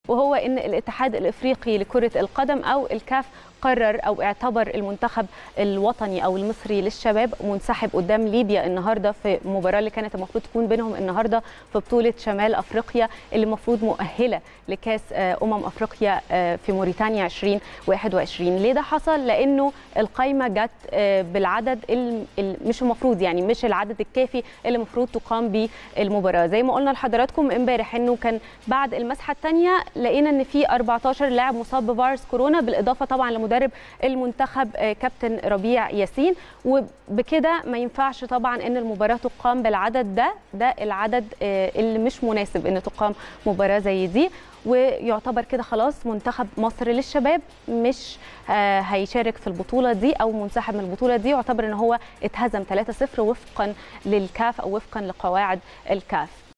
وهو ان الاتحاد الافريقي لكره القدم او الكاف قرر او اعتبر المنتخب الوطني او المصري للشباب منسحب قدام ليبيا النهارده في المباراه اللي كانت المفروض تكون بينهم النهارده في بطوله شمال افريقيا اللي المفروض مؤهله لكاس امم افريقيا في موريتانيا 2021 ليه ده حصل لانه القايمه جت بالعدد مش المفروض يعني مش العدد الكافي اللي المفروض تقام به المباراه زي ما قلنا لحضراتكم امبارح انه كان بعد المسحه الثانيه لقينا ان في 14 لاعب مصاب بفيروس كورونا بالاضافه طبعا لمدرب المنتخب كابتن ربيع ياسين وبكده ما ينفعش طبعا ان المباراه تقام بالعدد ده ده العدد اللي مش مناسب ان تقام مباراه زي دي ويعتبر كده خلاص منتخب مصر للشباب مش هيشارك في البطوله دي او منسحب من البطوله دي يعتبر ان هو اتهزم 3-0 وفقا للكاف او وفقا لقواعد الكاف